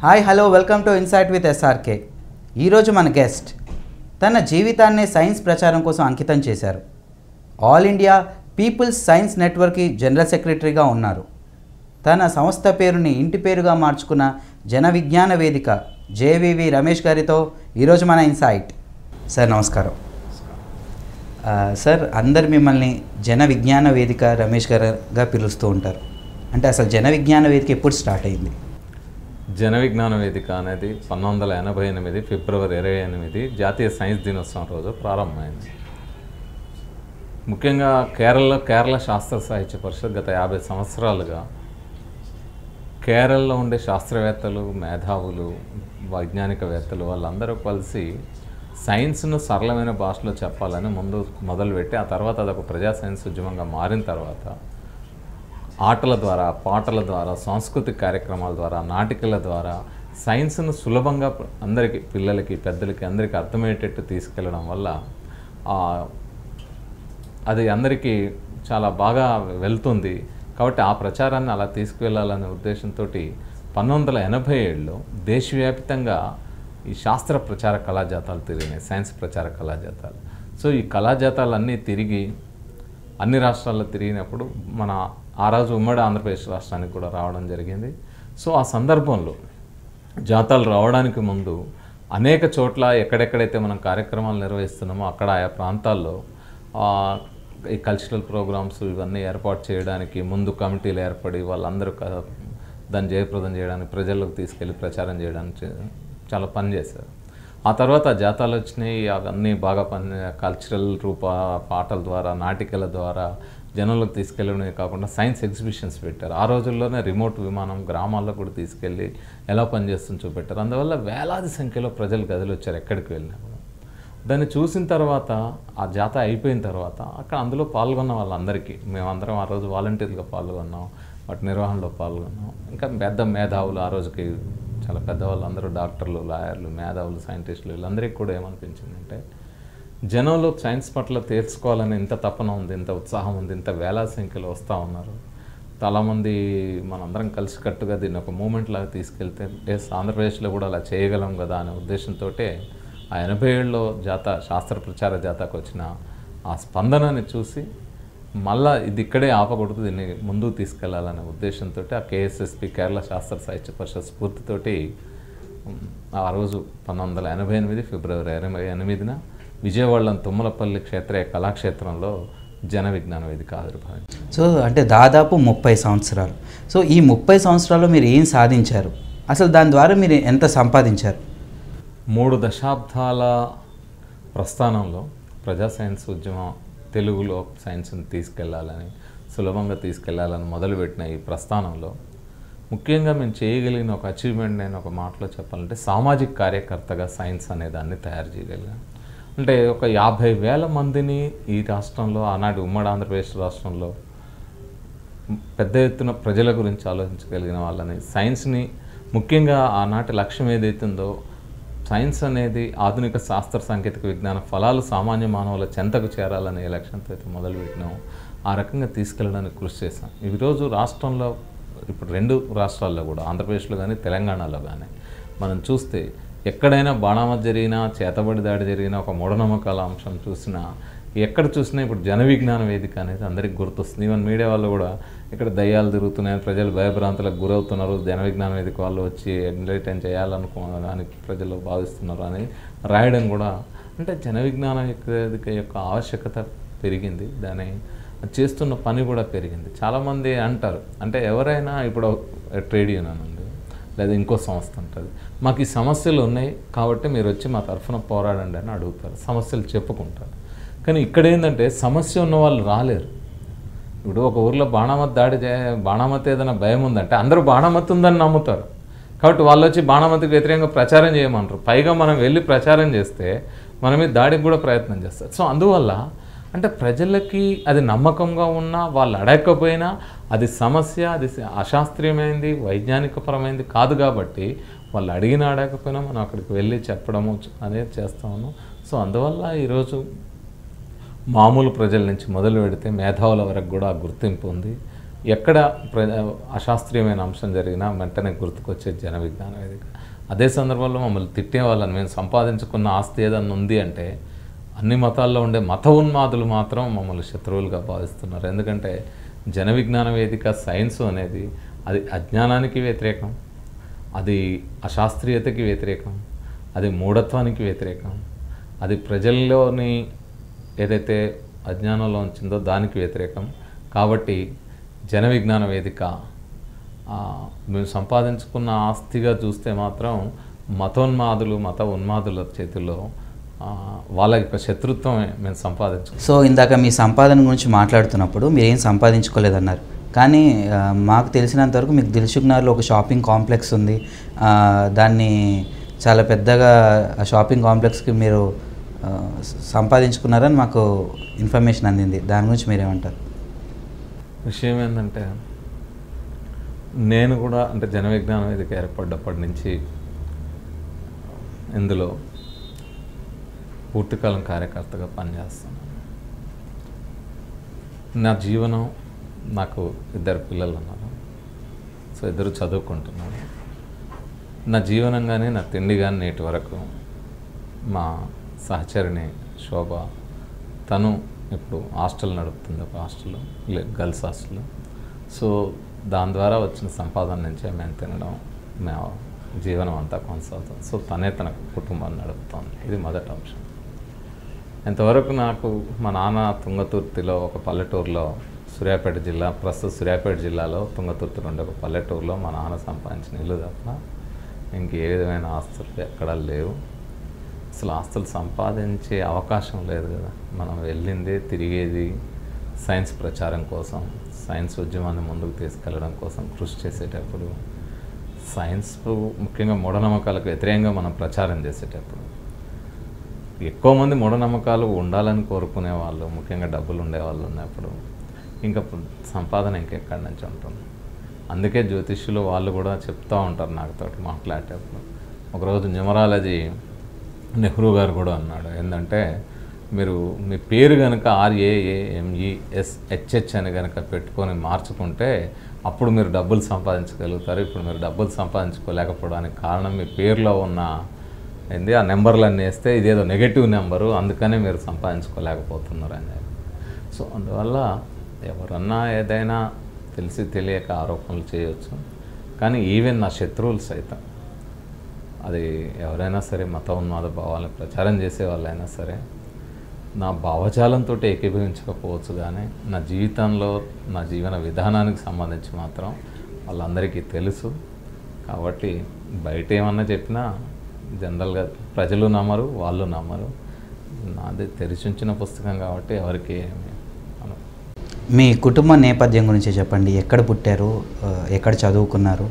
Hi hello welcome to insight with SRK ఈరోజు మన guest తన జీవితాన్నే సైన్స్ ప్రచారం కోసం అంకితం చేశారు ఆల్ ఇండియా పీపుల్స్ సైన్స్ నెట్వర్క్కి జనరల్ సెక్రటరీగా ఉన్నారు తన సంస్థ పేరుని ఇంటి పేరుగా మార్చుకున్న జన విజ్ఞాన వేదిక జేవివి రమేష్ గారితో ఈరోజు మన ఇన్సైట్ సార్ నమస్కారం ఆ, సార్ అందరు మిమ్మల్ని జన విజ్ఞాన వేదిక రమేష్ గారుగా పిలుస్తూ ఉంటారు అంటే అసలు జన విజ్ఞాన వేదిక ఎప్పుడు స్టార్ట్ అయింది జన విజ్ఞాన వేదిక అనేది పంతొమ్మిది వందల ఎనభై ఎనిమిది ఫిబ్రవరి ఇరవై ఎనిమిది జాతీయ సైన్స్ దినోత్సవం రోజు ప్రారంభమైంది ముఖ్యంగా కేరళలో కేరళ శాస్త్ర సాహిత్య పరిషత్ గత యాభై సంవత్సరాలుగా కేరళలో ఉండే శాస్త్రవేత్తలు మేధావులు వైజ్ఞానికవేత్తలు వాళ్ళందరూ కలిసి సైన్స్ను సరళమైన భాషలో చెప్పాలని ముందు మొదలుపెట్టి ఆ తర్వాత అదొక ప్రజా సైన్స్ ఉద్యమంగా మారిన తర్వాత ఆటల ద్వారా పాటల ద్వారా సాంస్కృతిక కార్యక్రమాల ద్వారా నాటికల ద్వారా సైన్స్ను సులభంగా ప్ర- అందరికీ పిల్లలకి పెద్దలకి అందరికీ అర్థమయ్యేటట్టు తీసుకెళ్ళడం వల్ల ఆ, అది అందరికీ చాలా బాగా వెళ్తుంది కాబట్టి ఆ ప్రచారాన్ని అలా తీసుకువెళ్ళాలనే ఉద్దేశంతో పంతొమ్మిది వందల ఎనభై ఏడులో దేశవ్యాప్తంగా ఈ శాస్త్ర ప్రచార కళాజాతాలు తిరిగినాయి సైన్స్ ప్రచార కళాజాతాలు సో ఈ కళాజాతాలన్నీ తిరిగి అన్ని రాష్ట్రాల్లో తిరిగినప్పుడు మన ఆ రోజు ఉమ్మడి ఆంధ్రప్రదేశ్ రాష్ట్రానికి కూడా రావడం జరిగింది సో ఆ సందర్భంలో జాతాలు రావడానికి ముందు అనేక చోట్ల ఎక్కడెక్కడైతే మనం కార్యక్రమాలు నిర్వహిస్తున్నామో అక్కడ ఆయా ప్రాంతాల్లో ఆ, ఈ కల్చరల్ ప్రోగ్రామ్స్ ఇవన్నీ ఏర్పాటు చేయడానికి ముందు కమిటీలు ఏర్పడి వాళ్ళందరూ క- దాన్ని జయప్రదం చేయడానికి ప్రజల్లోకి తీసుకెళ్ళి ప్రచారం చేయడానికి చే- చాలా పని చేశారు ఆ తర్వాత జాతాలు వచ్చినాయి అవన్నీ బాగా పని కల్చరల్ రూప పాటల ద్వారా నాటికల ద్వారా జనంలోకి తీసుకెళ్ళడమే కాకుండా సైన్స్ ఎగ్జిబిషన్స్ పెట్టారు ఆ రోజుల్లోనే రిమోట్ విమానం గ్రామాల్లో కూడా తీసుకెళ్ళి ఎలా పనిచేస్తుందో చూపెట్టారు అందువల్ల వేలాది సంఖ్యలో ప్రజలు గదిలో వచ్చారు ఎక్కడికి వెళ్ళినా కూడా దాన్ని చూసిన తర్వాత ఆ జాత అయిపోయిన తర్వాత అక్కడ అందులో పాల్గొన్న వాళ్ళందరికీ మేమందరం ఆ రోజు వాలంటీర్లుగా పాల్గొన్నాం వాటి నిర్వహణలో పాల్గొన్నాం ఇంకా పెద్ద మేధావులు ఆ రోజుకి చాలా పెద్దవాళ్ళు అందరూ డాక్టర్లు లాయర్లు మేధావులు సైంటిస్టులు వీళ్ళందరికీ కూడా ఏమనిపించిందంటే జనంలో సైన్స్ పట్ల తెలుసుకోవాలని ఇంత తపన ఉంది ఇంత ఉత్సాహం ఉంది ఇంత వేల సంఖ్యలో వస్తూ ఉన్నారు చాలామంది మనందరం కలిసికట్టుగా దీన్ని ఒక మూమెంట్ లాగా తీసుకెళ్తే ఎస్ ఆంధ్రప్రదేశ్లో కూడా అలా చేయగలం కదా అనే ఉద్దేశంతో ఆ ఎనభై ఏళ్ళలో జాత శాస్త్ర ప్రచార జాతకు వచ్చిన ఆ స్పందనని చూసి మళ్ళా ఇది ఇక్కడే ఆపకూడదు దీన్ని ముందుకు తీసుకెళ్లాలనే ఉద్దేశంతో ఆ కేఎస్ఎస్పి కేరళ శాస్త్ర సాహిత్య పరిషత్ స్ఫూర్తితోటి ఉమ్, ఆ రోజు పంతొమ్మిది వందల ఎనభై ఎనిమిది ఫిబ్రవరి ఇరవై ఎనిమిదిన విజయవాడలోని తుమ్మలపల్లి క్షేత్రీయ కళాక్షేత్రంలో జన విజ్ఞాన వేదిక ఆవిర్భావించింది సో అంటే దాదాపు ముప్పై సంవత్సరాలు సో ఈ ముప్పై సంవత్సరాల్లో మీరు ఏం సాధించారు అసలు దాని ద్వారా మీరు ఎంత సంపాదించారు మూడు దశాబ్దాల ప్రస్థానంలో ప్రజా సైన్స్ ఉద్యమం తెలుగులో సైన్స్ని తీసుకెళ్లాలని సులభంగా తీసుకెళ్లాలని మొదలుపెట్టిన ఈ ప్రస్థానంలో ముఖ్యంగా మేము చేయగలిగిన ఒక అచీవ్మెంట్ నేను ఒక మాటలో చెప్పాలంటే సామాజిక కార్యకర్తగా సైన్స్ అనే దాన్ని తయారు చేయగలిగాను అంటే ఒక యాభై వేల మందిని ఈ రాష్ట్రంలో ఆనాటి ఉమ్మడి ఆంధ్రప్రదేశ్ రాష్ట్రంలో పెద్ద ఎత్తున ప్రజల గురించి ఆలోచించగలిగిన వాళ్ళని సైన్స్ని ముఖ్యంగా ఆనాటి లక్ష్యం ఏదైతుందో సైన్స్ అనేది ఆధునిక శాస్త్ర సాంకేతిక విజ్ఞాన ఫలాలు సామాన్య మానవుల చెంతకు చేరాలనే లక్ష్యంతో అయితే మొదలుపెట్టినాం ఆ రకంగా తీసుకెళ్ళడానికి కృషి చేశాం ఈరోజు రాష్ట్రంలో ఇప్పుడు రెండు రాష్ట్రాల్లో కూడా ఆంధ్రప్రదేశ్లో కానీ తెలంగాణలో కానీ మనం చూస్తే ఎక్కడైనా బాణామతి జరిగినా చేతబడి దాడి జరిగినా ఒక మూఢనమ్మకాల అంశం చూసినా ఎక్కడ చూసినా ఇప్పుడు జన విజ్ఞాన వేదిక అనేది అందరికీ గుర్తొస్తుంది ఈవెన్ మీడియా వాళ్ళు కూడా ఇక్కడ దయ్యాలు తిరుగుతున్నాయి ప్రజలు భయభ్రాంతులకు గురవుతున్నారు జన విజ్ఞాన వేదిక వాళ్ళు వచ్చి ఎంటర్టైన్ చేయాలనుకోని ప్రజలు భావిస్తున్నారు అని రాయడం కూడా అంటే జన విజ్ఞాన వేదిక యొక్క ఆవశ్యకత పెరిగింది దాని చేస్తున్న పని కూడా పెరిగింది చాలామంది అంటారు అంటే ఎవరైనా ఇప్పుడు ట్రేడ్ యూనియన్ ఉంది లేదా ఇంకో సంస్థ ఉంటుంది మాకు ఈ సమస్యలు ఉన్నాయి కాబట్టి మీరు వచ్చి మా తరఫున పోరాడండి అని అడుగుతారు సమస్యలు చెప్పుకుంటారు కానీ ఇక్కడ ఏంటంటే సమస్య ఉన్న వాళ్ళు రాలేరు ఇప్పుడు ఒక ఊర్లో బాణామతి దాడి చే బాణామతి ఏదైనా భయం ఉందంటే అందరూ బాణామతి ఉందని నమ్ముతారు కాబట్టి వాళ్ళు వచ్చి బాణామతికి వ్యతిరేకంగా ప్రచారం చేయమంటారు పైగా మనం వెళ్ళి ప్రచారం చేస్తే మన మీద దాడికి కూడా ప్రయత్నం చేస్తారు సో అందువల్ల అంటే ప్రజలకి అది నమ్మకంగా ఉన్నా వాళ్ళు అడగకపోయినా అది సమస్య అది అశాస్త్రీయమైంది వైజ్ఞానికపరమైంది కాదు కాబట్టి వాళ్ళు అడిగిన అడగకపోయినా మనం అక్కడికి వెళ్ళి చెప్పడము అనేది చేస్తా ఉన్నాం సో అందువల్ల ఈరోజు మామూలు ప్రజల నుంచి మొదలు పెడితే మేధావుల వరకు కూడా ఆ గుర్తింపు ఉంది ఎక్కడ ప్ర అశాస్త్రీయమైన అంశం జరిగినా వెంటనే గుర్తుకొచ్చే జన విజ్ఞాన వేదిక అదే సందర్భంలో మమ్మల్ని తిట్టే వాళ్ళని మేము సంపాదించుకున్న ఆస్తి ఏదన్నా ఉంది అంటే అన్ని మతాల్లో ఉండే మత ఉన్మాదులు మాత్రం మమ్మల్ని శత్రువులుగా భావిస్తున్నారు ఎందుకంటే జన విజ్ఞాన వేదిక సైన్స్ అనేది అది అజ్ఞానానికి వ్యతిరేకం అది అశాస్త్రీయతకి వ్యతిరేకం అది మూఢత్వానికి వ్యతిరేకం అది ప్రజల్లోని ఏదైతే అజ్ఞానంలో ఉంచిందో దానికి వ్యతిరేకం కాబట్టి జన విజ్ఞాన వేదిక ఆ, మేము సంపాదించుకున్న ఆస్తిగా చూస్తే మాత్రం మతోన్మాదులు మత ఉన్మాదుల చేతుల్లో ఆ, వాళ్ళ యొక్క శత్రుత్వమే మేము సంపాదించుకున్నాం సో ఇందాక మీ సంపాదన గురించి మాట్లాడుతున్నప్పుడు మీరు ఏం సంపాదించుకోలేదన్నారు కానీ ఆ, మాకు తెలిసినంత వరకు మీకు దిల్సుఖ్నగర్లో ఒక షాపింగ్ కాంప్లెక్స్ ఉంది ఆ, దాన్ని చాలా పెద్దగా ఆ షాపింగ్ కాంప్లెక్స్కి మీరు ఆ, స- సంపాదించుకున్నారని మాకు ఇన్ఫర్మేషన్ అందింది దాని గురించి మీరేమంటారు విషయం ఏంటంటే నేను కూడా అంటే జన విజ్ఞానం వేదిక ఏర్పడ్డప్పటి నుంచి ఇందులో పూర్తికాలం కార్యకర్తగా పనిచేస్తాను నా జీవనం నాకు ఇద్దరు పిల్లలు ఉన్నారు సో ఇద్దరు చదువుకుంటున్నారు నా జీవనం కానీ నా తిండి కానీ నేటి వరకు మా సహచరిని శోభ తను ఇప్పుడు హాస్టల్ నడుపుతుంది ఒక హాస్టల్ గర్ల్స్ హాస్టల్ సో దాని ద్వారా వచ్చిన సంపాదన నుంచే మేము తినడం మేము జీవనం అంతా కొనసాగుతుంది సో తనే తన కుటుంబాన్ని నడుపుతోంది ఇది మొదటి అంశం ఇంతవరకు నాకు మా నాన్న తుంగతుర్తిలో ఒక పల్లెటూరులో సూర్యాపేట జిల్లా ప్రస్తుత సూర్యాపేట జిల్లాలో తుంగతుర్తి నుండి ఒక పల్లెటూరులో మా నాన్న సంపాదించిన ఇల్లు తప్ప ఇంకే విధమైన ఆస్తులు ఎక్కడా లేవు అసలు ఆస్తులు సంపాదించే అవకాశం లేదు కదా మనం వెళ్ళింది తిరిగేది సైన్స్ ప్రచారం కోసం సైన్స్ ఉద్యమాన్ని ముందుకు తీసుకెళ్ళడం కోసం కృషి చేసేటప్పుడు సైన్స్ ముఖ్యంగా మూఢనమ్మకాలకు వ్యతిరేకంగా మనం ప్రచారం చేసేటప్పుడు ఎక్కువ మంది మూఢనమ్మకాలు ఉండాలని కోరుకునే వాళ్ళు ముఖ్యంగా డబ్బులు ఉండేవాళ్ళు ఉన్నప్పుడు ఇంకా పు- సంపాదన ఇంకెక్కడి నుంచి ఉంటుంది అందుకే జ్యోతిష్యులు వాళ్ళు కూడా చెప్తూ ఉంటారు నాకుతోటి మాట్లాడేటప్పుడు ఒకరోజు న్యూమరాలజీ నెహ్రూ గారు కూడా అన్నాడు ఏంటంటే మీరు మీ పేరు కనుక ఆర్ఏఏఎంఈఎస్ హెచ్హెచ్ అని కనుక పెట్టుకొని మార్చుకుంటే అప్పుడు మీరు డబ్బులు సంపాదించగలుగుతారు ఇప్పుడు మీరు డబ్బులు సంపాదించుకోలేకపోవడానికి కారణం మీ పేరులో ఉన్న ఏంది ఆ నెంబర్లన్నీ వేస్తే ఇదేదో నెగటివ్ నెంబరు అందుకనే మీరు సంపాదించుకోలేకపోతున్నారు అని చెప్పి. సో అందువల్ల ఎవరన్నా ఏదైనా తెలిసి తెలియక ఆరోపణలు చేయొచ్చు కానీ ఈవెన్ నా శత్రువులు సైతం అది ఎవరైనా సరే మత ఉన్మాద భావాలను ప్రచారం చేసే వాళ్ళైనా సరే నా భావజాలంతో ఏకీభవించకపోవచ్చు కానీ నా జీవితంలో నా జీవన విధానానికి సంబంధించి మాత్రం వాళ్ళందరికీ తెలుసు కాబట్టి బయట ఏమన్నా చెప్పినా జనరల్గా ప్రజలు నమ్మరు వాళ్ళు నమ్మరు నాది తెరిచుంచిన పుస్తకం కాబట్టి ఎవరికి ఏమి అను మీ కుటుంబ నేపథ్యం గురించి చెప్పండి ఎక్కడ పుట్టారు ఆ, ఎక్కడ చదువుకున్నారు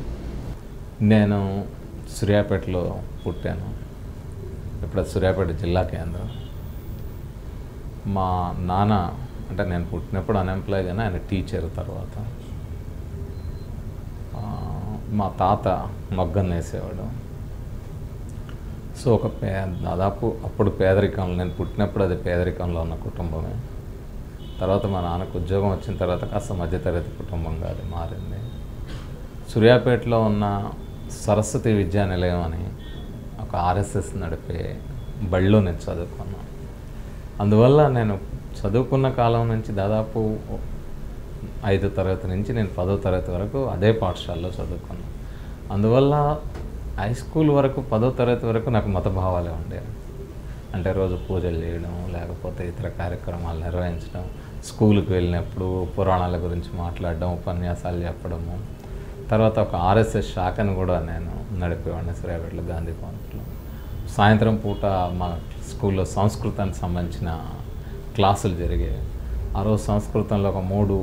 నేను సూర్యాపేటలో పుట్టాను ఇప్పుడు అది సూర్యాపేట జిల్లా కేంద్రం మా నాన్న అంటే నేను పుట్టినప్పుడు అన్ఎంప్లాయ్ కానీ ఆయన టీచర్ తర్వాత ఆ, మా తాత మగ్గం వేసేవాడు సో ఒక పే దాదాపు అప్పుడు పేదరికంలో నేను పుట్టినప్పుడు అది పేదరికంలో ఉన్న కుటుంబమే తర్వాత మా నాన్నకు ఉద్యోగం వచ్చిన తర్వాత కాస్త మధ్యతరగతి కుటుంబంగా అది మారింది సూర్యాపేటలో ఉన్న సరస్వతి విద్యా నిలయం అని ఒక ఆర్ఎస్ఎస్ నడిపే బడిలో నేను చదువుకున్నాను అందువల్ల నేను చదువుకున్న కాలం నుంచి దాదాపు ఐదో తరగతి నుంచి నేను పదో తరగతి వరకు అదే పాఠశాలలో చదువుకున్నాను అందువల్ల హై స్కూల్ వరకు పదో తరగతి వరకు నాకు మత భావాలే ఉండేవి అంటే రోజు పూజలు చేయడం లేకపోతే ఇతర కార్యక్రమాలు నిర్వహించడం స్కూల్కి వెళ్ళినప్పుడు పురాణాల గురించి మాట్లాడడం ఉపన్యాసాలు చెప్పడము తర్వాత ఒక ఆర్ఎస్ఎస్ శాఖను కూడా నేను నడిపేవాడిని సూర్యాపేటలో గాంధీ భవన్లో సాయంత్రం పూట మా స్కూల్లో సంస్కృతానికి సంబంధించిన క్లాసులు జరిగేవి ఆ రోజు సంస్కృతంలో ఒక మూడు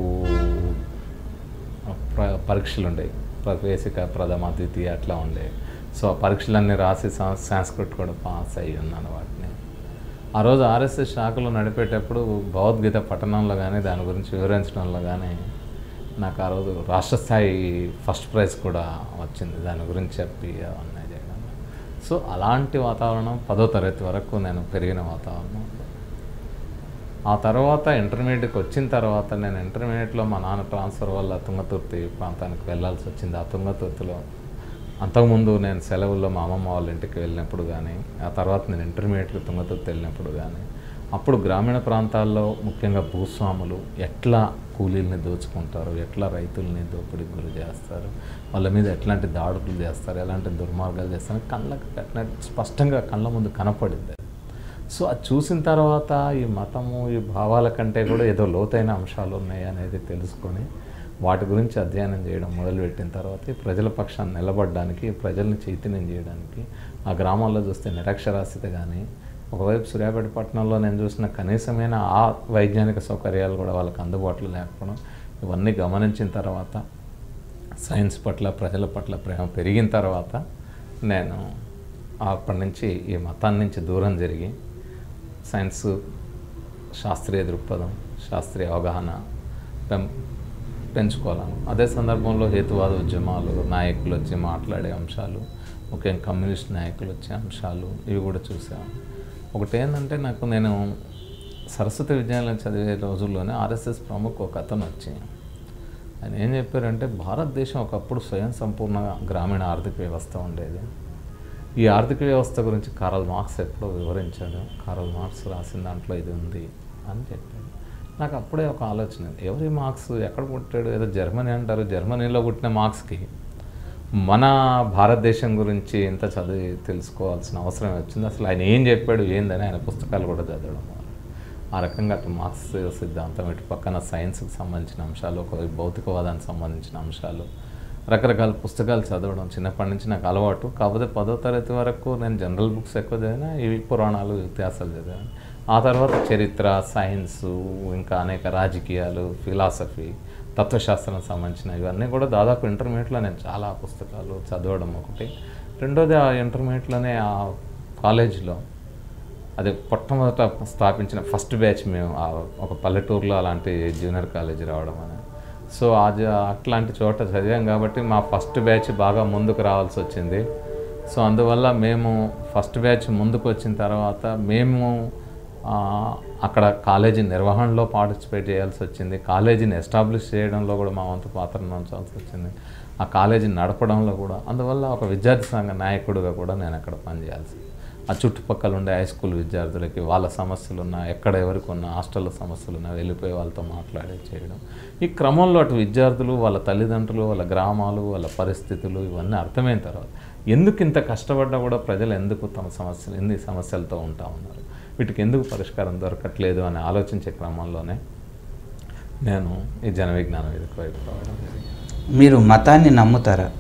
ప్ర- పరీక్షలు ఉండేవి ప్రవేశిక ప్రథమ ద్వితీయ అట్లా ఉండేవి సో ఆ పరీక్షలన్నీ రాసి సం- సంస్కృత్ కూడా పాస్ అయ్యి ఉన్నాను వాటిని ఆ రోజు ఆర్ఎస్ఎస్ శాఖలో నడిపేటప్పుడు భగవద్గీత పఠనంలో కానీ దాని గురించి వివరించడంలో కానీ నాకు ఆ రోజు రాష్ట్ర స్థాయి ఫస్ట్ ప్రైజ్ కూడా వచ్చింది దాని గురించి చెప్పి అవన్నీ చేయడం సో అలాంటి వాతావరణం పదో తరగతి వరకు నేను పెరిగిన వాతావరణం ఆ తర్వాత ఇంటర్మీడియట్కి వచ్చిన తర్వాత నేను ఇంటర్మీడియట్లో మా నాన్న ట్రాన్స్ఫర్ వల్ల తుంగతుర్తి ప్రాంతానికి వెళ్ళాల్సి వచ్చింది ఆ తుంగతుర్తిలో అంతకుముందు నేను సెలవుల్లో మా అమ్మమ్మ వాళ్ళ ఇంటికి వెళ్ళినప్పుడు కానీ ఆ తర్వాత నేను ఇంటర్మీడియట్కి తుంగతుర్తి వెళ్ళినప్పుడు కానీ అప్పుడు గ్రామీణ ప్రాంతాల్లో ముఖ్యంగా భూస్వాములు ఎట్లా కూలీల్ని దోచుకుంటారు ఎట్లా రైతుల్ని దోపిడీకి గురి చేస్తారు వాళ్ళ మీద ఎట్లాంటి దాడులు చేస్తారు ఎలాంటి దుర్మార్గాలు చేస్తారు కళ్ళకి కట్టిన స్పష్టంగా కళ్ళ ముందు కనపడింది సో అది చూసిన తర్వాత ఈ మతము ఈ భావాల కంటే కూడా ఏదో లోతైన అంశాలు ఉన్నాయి అనేది తెలుసుకొని వాటి గురించి అధ్యయనం చేయడం మొదలుపెట్టిన తర్వాత ఈ ప్రజల పక్షాన్ని నిలబడడానికి ప్రజల్ని చైతన్యం చేయడానికి ఆ గ్రామాల్లో చూస్తే నిరక్షరాస్యత కానీ ఒకవైపు సూర్యాపేట పట్టణంలో నేను చూసిన కనీసమైన ఆ వైజ్ఞానిక సౌకర్యాలు కూడా వాళ్ళకి అందుబాటులో లేకపోవడం ఇవన్నీ గమనించిన తర్వాత సైన్స్ పట్ల ప్రజల పట్ల ప్రేమ పెరిగిన తర్వాత నేను అప్పటి నుంచి ఈ మతాన్ని నుంచి దూరం జరిగి సైన్స్ శాస్త్రీయ దృక్పథం శాస్త్రీయ అవగాహన పెం పెంచుకోవాలను అదే సందర్భంలో హేతువాద ఉద్యమాలు నాయకులు వచ్చి మాట్లాడే అంశాలు ముఖ్యంగా కమ్యూనిస్ట్ నాయకులు వచ్చే అంశాలు ఇవి కూడా చూసాను ఒకటి ఏంటంటే నాకు నేను సరస్వతి విద్యాలయం చదివే రోజుల్లోనే ఆర్ఎస్ఎస్ ప్రముఖ ఒక అతను వచ్చి ఆయన ఏం చెప్పారంటే భారతదేశం ఒకప్పుడు స్వయం సంపూర్ణ గ్రామీణ ఆర్థిక వ్యవస్థ ఉండేది ఈ ఆర్థిక వ్యవస్థ గురించి కారల్ మార్క్స్ ఎప్పుడో వివరించాడు కారల్ మార్క్స్ రాసిన దాంట్లో ఇది ఉంది అని చెప్పాడు నాకు అప్పుడే ఒక ఆలోచన ఎవరి మార్క్స్ ఎక్కడ పుట్టాడు ఏదో జర్మనీ అంటారు జర్మనీలో పుట్టిన మార్క్స్కి మన భారతదేశం గురించి ఎంత చదివి తెలుసుకోవాల్సిన అవసరం వచ్చింది అసలు ఆయన ఏం చెప్పాడు ఏందని ఆయన పుస్తకాలు కూడా చదవడం మొదలు. ఆ రకంగా అటు మార్క్స్ సిద్ధాంతం ఇటు పక్కన సైన్స్కి సంబంధించిన అంశాలు ఒక భౌతికవాదానికి సంబంధించిన అంశాలు రకరకాల పుస్తకాలు చదవడం చిన్నప్పటి నుంచి నాకు అలవాటు కాకపోతే పదో తరగతి వరకు నేను జనరల్ బుక్స్ ఎక్కువ చదివినా ఇవి పురాణాలు ఇతిహాసాలు చదివాను ఆ తర్వాత చరిత్ర సైన్స్ ఇంకా అనేక రాజకీయాలు ఫిలాసఫీ తత్వశాస్త్రం సంబంధించిన ఇవన్నీ కూడా దాదాపు ఇంటర్మీడియట్లో నేను చాలా పుస్తకాలు చదవడం ఒకటి రెండోది ఆ ఇంటర్మీడియట్లోనే ఆ కాలేజీలో అది మొట్టమొదట స్థాపించిన ఫస్ట్ బ్యాచ్ మేము ఆ ఒక పల్లెటూరులో అలాంటి జూనియర్ కాలేజీ రావడం అని సో అది అట్లాంటి చోట చదివాం కాబట్టి మా ఫస్ట్ బ్యాచ్ బాగా ముందుకు రావాల్సి వచ్చింది సో అందువల్ల మేము ఫస్ట్ బ్యాచ్ ముందుకు వచ్చిన తర్వాత మేము ఆ, అక్కడ కాలేజీ నిర్వహణలో పార్టిసిపేట్ చేయాల్సి వచ్చింది కాలేజీని ఎస్టాబ్లిష్ చేయడంలో కూడా మా వంతు పాత్ర ఉంచాల్సి వచ్చింది ఆ కాలేజీని నడపడంలో కూడా అందువల్ల ఒక విద్యార్థి సంఘ నాయకుడిగా కూడా నేను అక్కడ పనిచేయాల్సి ఆ చుట్టుపక్కల ఉండే హై స్కూల్ విద్యార్థులకి వాళ్ళ సమస్యలు ఉన్నా ఎక్కడ ఎవరికి ఉన్న హాస్టల్లో సమస్యలు ఉన్నా వెళ్ళిపోయి వాళ్ళతో మాట్లాడి చేయడం ఈ క్రమంలో అటు విద్యార్థులు వాళ్ళ తల్లిదండ్రులు వాళ్ళ గ్రామాలు వాళ్ళ పరిస్థితులు ఇవన్నీ అర్థమైన తర్వాత ఎందుకు ఇంత కష్టపడ్డా కూడా ప్రజలు ఎందుకు తమ సమస్యలు ఎన్ని సమస్యలతో ఉంటా ఉన్నారు వీటికి ఎందుకు పరిష్కారం దొరకట్లేదు అని ఆలోచించే క్రమంలోనే నేను ఈ జన విజ్ఞాన వేదిక వైపు రావడం జరిగింది మీరు మతాన్ని నమ్ముతారా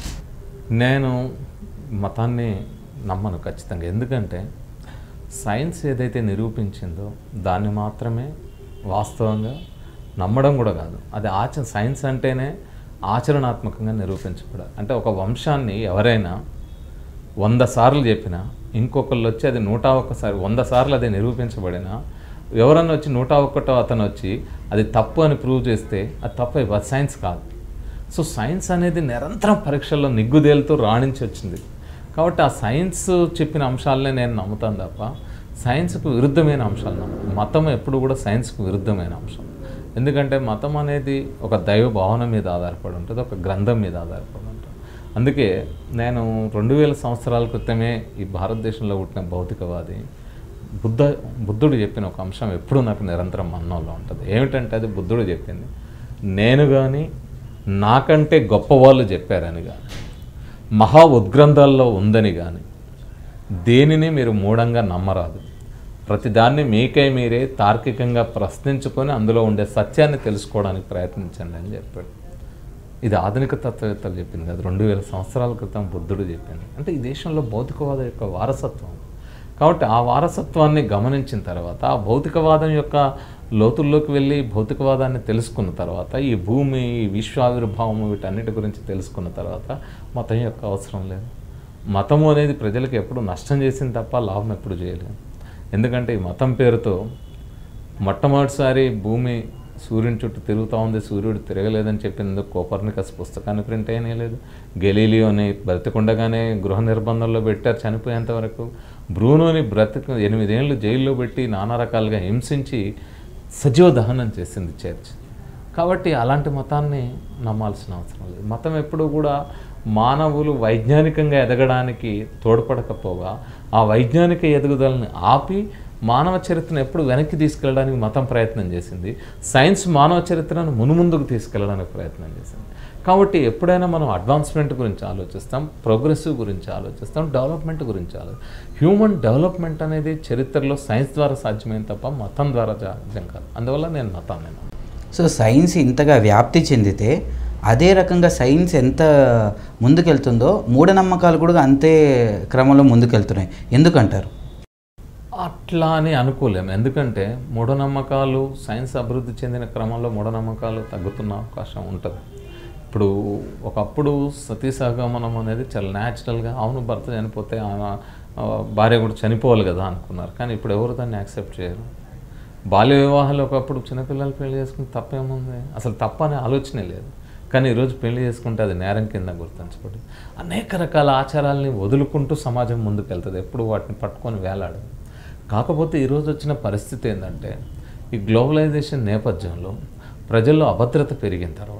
నేను మతాన్ని నమ్మను ఖచ్చితంగా ఎందుకంటే సైన్స్ ఏదైతే నిరూపించిందో దాన్ని మాత్రమే వాస్తవంగా నమ్మడం కూడా కాదు అది ఆచ సైన్స్ అంటేనే ఆచరణాత్మకంగా నిరూపించబడాలి అంటే ఒక వంశాన్ని ఎవరైనా వంద సార్లు చెప్పినా ఇంకొకళ్ళు వచ్చి అది నూట ఒక్కసారి వంద సార్లు అది నిరూపించబడినా ఎవరన్నా వచ్చి నూట ఒక్కటో అతను వచ్చి అది తప్పు అని ప్రూవ్ చేస్తే అది తప్పు అయిపోతుంది సైన్స్ కాదు సో సైన్స్ అనేది నిరంతరం పరీక్షల్లో నిగ్గుదేలుతూ రాణించి వచ్చింది కాబట్టి ఆ సైన్స్ చెప్పిన అంశాలనే నేను నమ్ముతాను తప్ప సైన్స్కు విరుద్ధమైన అంశాలు నమ్మను మతం ఎప్పుడు కూడా సైన్స్కు విరుద్ధమైన అంశం ఎందుకంటే మతం అనేది ఒక దైవ భావన మీద ఆధారపడి ఉంటుంది ఒక గ్రంథం మీద ఆధారపడి ఉంటుంది అందుకే నేను రెండు వేల సంవత్సరాల క్రితమే ఈ భారతదేశంలో పుట్టిన భౌతికవాది బుద్ధ బుద్ధుడు చెప్పిన ఒక అంశం ఎప్పుడూ నాకు నిరంతరం మన్నంలో ఉంటుంది ఏమిటంటే అది బుద్ధుడు చెప్పింది నేను కానీ నాకంటే గొప్పవాళ్ళు చెప్పారని కానీ మహా ఉద్గ్రంథాల్లో ఉందని కానీ దేనిని మీరు మూఢంగా నమ్మరాదు ప్రతిదాన్ని మీకై మీరే తార్కికంగా ప్రశ్నించుకొని అందులో ఉండే సత్యాన్ని తెలుసుకోవడానికి ప్రయత్నించండి అని చెప్పాడు ఇది ఆధునిక తత్వవేత్తలు చెప్పింది కదా రెండు వేల సంవత్సరాల క్రితం బుద్ధుడు చెప్పింది అంటే ఈ దేశంలో భౌతికవాదం యొక్క వారసత్వం కాబట్టి ఆ వారసత్వాన్ని గమనించిన తర్వాత ఆ భౌతికవాదం యొక్క లోతుల్లోకి వెళ్ళి భౌతికవాదాన్ని తెలుసుకున్న తర్వాత ఈ భూమి ఈ విశ్వావిర్భావం వీటన్నిటి గురించి తెలుసుకున్న తర్వాత మతం యొక్క అవసరం లేదు మతము అనేది ప్రజలకు ఎప్పుడు నష్టం చేసింది తప్ప లాభం ఎప్పుడు చేయలేదు ఎందుకంటే ఈ మతం పేరుతో మొట్టమొదటిసారి భూమి సూర్యుని చుట్టూ తిరుగుతూ ఉంది సూర్యుడు తిరగలేదని చెప్పినందుకు కోపర్నికస్ పుస్తకాన్ని ప్రింట్ అయినలేదు గెలీలియోని బ్రతికుండగానే గృహ నిర్బంధంలో పెట్టారు చనిపోయేంత వరకు బ్రూనోని బ్రతిక ఎనిమిదేళ్ళు జైల్లో పెట్టి నానా రకాలుగా హింసించి సజీవ దహనం చేసింది చర్చ్ కాబట్టి అలాంటి మతాన్ని నమ్మాల్సిన అవసరం లేదు మతం ఎప్పుడూ కూడా మానవులు వైజ్ఞానికంగా ఎదగడానికి తోడ్పడకపోగా ఆ వైజ్ఞానిక ఎదుగుదలని ఆపి మానవ చరిత్రను ఎప్పుడు వెనక్కి తీసుకెళ్ళడానికి మతం ప్రయత్నం చేసింది సైన్స్ మానవ చరిత్రను మునుముందుకు తీసుకెళ్ళడానికి ప్రయత్నం చేసింది కాబట్టి ఎప్పుడైనా మనం అడ్వాన్స్మెంట్ గురించి ఆలోచిస్తాం ప్రోగ్రెసివ్ గురించి ఆలోచిస్తాం డెవలప్మెంట్ గురించి ఆలో హ్యూమన్ డెవలప్మెంట్ అనేది చరిత్రలో సైన్స్ ద్వారా సాధ్యమైంది తప్ప మతం ద్వారా సాధ్యం కాదు అందువల్ల నేను మతాన్ని నమ్మను. సో సైన్స్ ఇంతగా వ్యాప్తి చెందితే అదే రకంగా సైన్స్ ఎంత ముందుకెళ్తుందో మూఢనమ్మకాలు కూడా అంతే క్రమంలో ముందుకెళ్తున్నాయి ఎందుకంటారు అట్లా అని అనుకోలేము ఎందుకంటే మూఢనమ్మకాలు సైన్స్ అభివృద్ధి చెందిన క్రమంలో మూఢనమ్మకాలు తగ్గుతున్న అవకాశం ఉంటుంది ఇప్పుడు ఒకప్పుడు సతీ సహగమనం అనేది చాలా న్యాచురల్గా అవును భర్త చనిపోతే ఆమె, ఆ, భార్య కూడా చనిపోవాలి కదా అనుకున్నారు కానీ ఇప్పుడు ఎవరు దాన్ని యాక్సెప్ట్ చేయరు బాల్య వివాహాలు ఒకప్పుడు చిన్నపిల్లలు పెళ్లి చేసుకుని తప్పేముంది అసలు తప్ప అనే ఆలోచనే లేదు కానీ ఈరోజు పెళ్లి చేసుకుంటే అది నేరం కింద గుర్తించబడి అనేక రకాల ఆచారాలని వదులుకుంటూ సమాజం ముందుకు వెళ్తుంది ఎప్పుడు వాటిని పట్టుకొని వేలాడదు కాకపోతే ఈరోజు వచ్చిన పరిస్థితి ఏంటంటే ఈ గ్లోబలైజేషన్ నేపథ్యంలో ప్రజల్లో అభద్రత పెరిగిన తర్వాత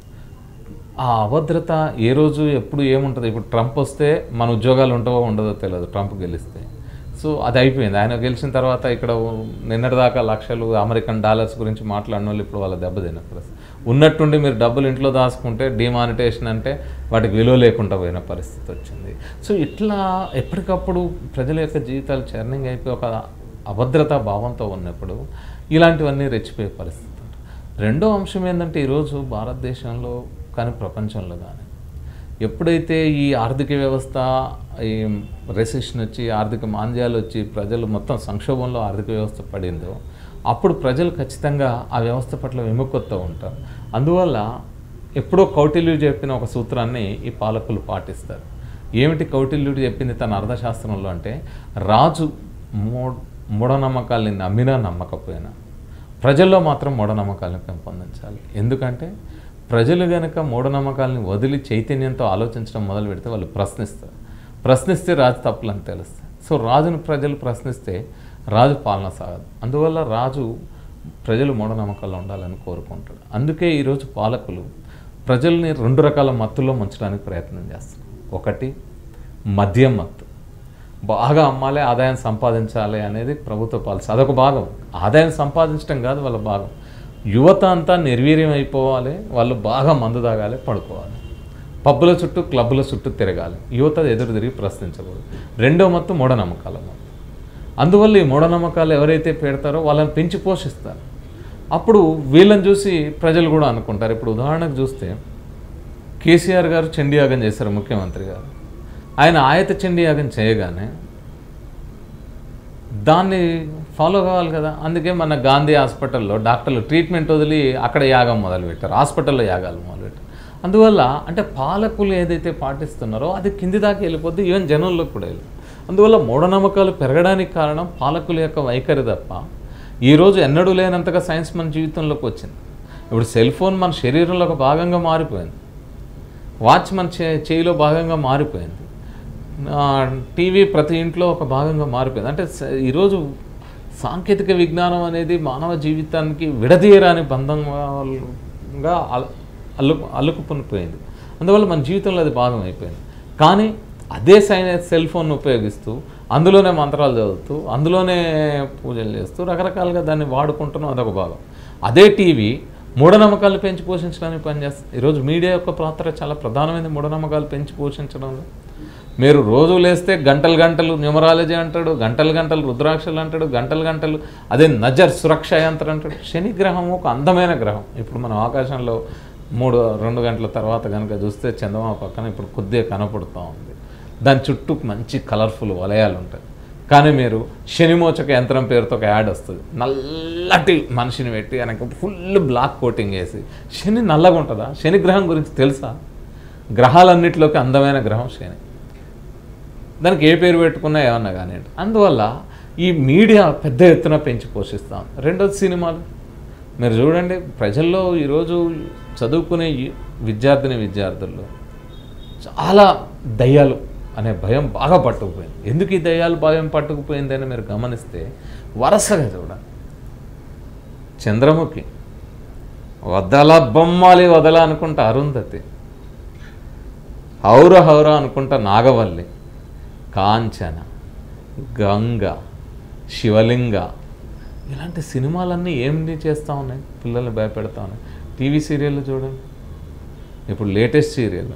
ఆ అభద్రత ఏ రోజు ఎప్పుడు ఏముంటుంది ఇప్పుడు ట్రంప్ వస్తే మన ఉద్యోగాలు ఉంటావో ఉండదో తెలియదు ట్రంప్ గెలిస్తే సో అది అయిపోయింది ఆయన గెలిచిన తర్వాత ఇక్కడ నిన్నటిదాకా లక్షలు అమెరికన్ డాలర్స్ గురించి మాట్లాడిన వాళ్ళు ఇప్పుడు వాళ్ళ దెబ్బతిన్న పరిస్థితి ఉన్నట్టుండి మీరు డబ్బులు ఇంట్లో దాచుకుంటే డిమానిటేషన్ అంటే వాటికి విలువ లేకుండా పోయిన పరిస్థితి వచ్చింది సో ఇట్లా ఎప్పటికప్పుడు ప్రజల యొక్క జీవితాలు చర్నింగ్ అయిపోయి ఒక అభద్రతా భావంతో ఉన్నప్పుడు ఇలాంటివన్నీ రెచ్చిపోయే పరిస్థితి ఉంటుంది. రెండో అంశం ఏంటంటే ఈరోజు భారతదేశంలో కానీ ప్రపంచంలో కానీ ఎప్పుడైతే ఈ ఆర్థిక వ్యవస్థ ఈ రెసిషన్ వచ్చి ఆర్థిక మాంద్యాలు వచ్చి ప్రజలు మొత్తం సంక్షోభంలో ఆర్థిక వ్యవస్థ పడిందో అప్పుడు ప్రజలు ఖచ్చితంగా ఆ వ్యవస్థ పట్ల విముఖతతో ఉంటారు అందువల్ల ఎప్పుడో కౌటిల్యుడు చెప్పిన ఒక సూత్రాన్ని ఈ పాలకులు పాటిస్తారు ఏమిటి కౌటిల్యుడు చెప్పింది తన అర్థశాస్త్రంలో అంటే రాజు మూ మూఢనమ్మకాల్ని నమ్మినా నమ్మకపోయినా ప్రజల్లో మాత్రం మూఢనమ్మకాలను పెంపొందించాలి ఎందుకంటే ప్రజలు గనక మూఢనమ్మకాలని వదిలి చైతన్యంతో ఆలోచించడం మొదలు పెడితే వాళ్ళు ప్రశ్నిస్తారు ప్రశ్నిస్తే రాజు తప్పులని తెలుస్తాయి సో రాజును ప్రజలు ప్రశ్నిస్తే రాజు పాలన సాగదు అందువల్ల రాజు ప్రజలు మూఢనమ్మకాల్లో ఉండాలని కోరుకుంటాడు అందుకే ఈరోజు పాలకులు ప్రజల్ని రెండు రకాల మత్తుల్లో ముంచడానికి ప్రయత్నం చేస్తున్నారు ఒకటి మద్యం మత్తు బాగా అమ్మాలి ఆదాయం సంపాదించాలి అనేది ప్రభుత్వ పాలసీ అదొక భాగం ఆదాయం సంపాదించడం కాదు వాళ్ళ భాగం యువత అంతా నిర్వీర్యం అయిపోవాలి వాళ్ళు బాగా మందు తాగాలి పడుకోవాలి పబ్బుల చుట్టూ క్లబ్బుల చుట్టూ తిరగాలి యువత ఎదురు తిరిగి ప్రశ్నించకూడదు రెండో మొత్తం మూఢనమ్మకాల మొత్తం అందువల్ల ఈ మూఢనమ్మకాలు ఎవరైతే పెడతారో వాళ్ళని పెంచి పోషిస్తారు అప్పుడు వీళ్ళని చూసి ప్రజలు కూడా అనుకుంటారు ఇప్పుడు ఉదాహరణకు చూస్తే కేసీఆర్ గారు చండీ యాగం చేశారు ముఖ్యమంత్రి గారు ఆయన ఆయత చండీ యాగం చేయగానే దాన్ని ఫాలో కావాలి కదా అందుకే మన గాంధీ హాస్పిటల్లో డాక్టర్లు ట్రీట్మెంట్ వదిలి అక్కడ యాగం మొదలుపెట్టారు హాస్పిటల్లో యాగాలు మొదలుపెట్టారు అందువల్ల అంటే పాలకులు ఏదైతే పాటిస్తున్నారో అది కింది దాకా వెళ్ళిపోద్ది ఈవెన్ జనంలోకి కూడా వెళ్ళి అందువల్ల మూఢనమ్మకాలు పెరగడానికి కారణం పాలకుల యొక్క వైఖరి తప్ప ఈరోజు ఎన్నడూ లేనంతగా సైన్స్ మన జీవితంలోకి వచ్చింది ఇప్పుడు సెల్ ఫోన్ మన శరీరంలో ఒక భాగంగా మారిపోయింది వాచ్ మన చే చేయిలో భాగంగా మారిపోయింది ఆ, టీవీ ప్రతి ఇంట్లో ఒక భాగంగా మారిపోయింది అంటే స- ఈరోజు సాంకేతిక విజ్ఞానం అనేది మానవ జీవితానికి విడదీయరాని బంధంగా అల్- అల్లు అల్లుకుపోయిపోయింది అందువల్ల మన జీవితంలో అది భాగం అయిపోయింది కానీ అదే సైన్ సెల్ ఫోన్ ఉపయోగిస్తూ అందులోనే మంత్రాలు చదువుతూ అందులోనే పూజలు చేస్తూ రకరకాలుగా దాన్ని వాడుకుంటున్నాం అదొక భాగం అదే టీవీ మూఢనమ్మకాలు పెంచి పోషించడానికి పనిచేస్తుంది ఈరోజు మీడియా యొక్క పాత్ర చాలా ప్రధానమైన మూఢనమ్మకాలు పెంచి పోషించడంలో మీరు రోజు లేస్తే గంటలు గంటలు న్యూమరాలజీ అంటాడు గంటలు గంటలు రుద్రాక్షలు అంటాడు గంటలు గంటలు అదే నజర్ సురక్ష యంత్రం అంటాడు శని గ్రహం ఒక అందమైన గ్రహం ఇప్పుడు మనం ఆకాశంలో మూడు రెండు గంటల తర్వాత కనుక చూస్తే చందమామ పక్కన ఇప్పుడు కొద్దిగా కనపడుతూ ఉంది దాని చుట్టూ మంచి కలర్ఫుల్ వలయాలు ఉంటాయి కానీ మీరు శనిమోచక యంత్రం పేరుతో ఒక యాడ్ వస్తుంది నల్లటి మనిషిని పెట్టి ఆయనకు ఫుల్ బ్లాక్ కోటింగ్ వేసి శని నల్లగా ఉంటుందా శని గ్రహం గురించి తెలుసా గ్రహాలన్నిటిలోకి అందమైన గ్రహం శని దానికి ఏ పేరు పెట్టుకున్నా ఏమన్నా కానివ్వండి అందువల్ల ఈ మీడియా పెద్ద ఎత్తున పెంచి పోషిస్తాం రెండోది సినిమాలు మీరు చూడండి ప్రజల్లో ఈరోజు చదువుకునే ఈ విద్యార్థిని విద్యార్థుల్లో చాలా దయ్యాలు అనే భయం బాగా పట్టుకుపోయింది ఎందుకు ఈ దయ్యాలు భయం పట్టుకుపోయింది అని మీరు గమనిస్తే వరుసగా చూడండి చంద్రముఖి వదల బొమ్మాలి వదల అనుకుంటా అరుంధతి హౌర హౌర అనుకుంటా నాగవల్లి కాంచన గంగ శివలింగ ఇలాంటి సినిమాలన్నీ ఏమిటి చేస్తూ ఉన్నాయి పిల్లల్ని భయపెడతా ఉన్నాయి టీవీ సీరియల్ చూడండి ఇప్పుడు లేటెస్ట్ సీరియల్